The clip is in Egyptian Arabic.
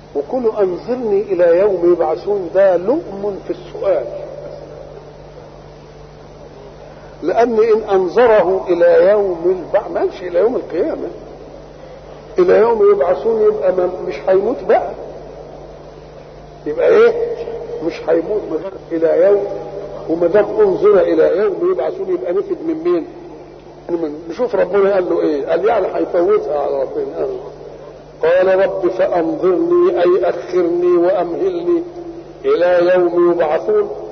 وكل انظرني الى يوم يبعثون ده لؤم في السؤال لان ان انظره الى يوم البعث ما قالش الى يوم القيامه الى يوم يبعثون يبقى مش هيموت بقى يبقى ايه مش هيموت مدام الى يوم وما دام انظر الى يوم يبعثون يبقى نفد من مين؟ نشوف ربنا قال له ايه؟ قال يعني هيفوتها على ربنا قال رب فانظرني اي اخرني وامهلني الى يوم يبعثون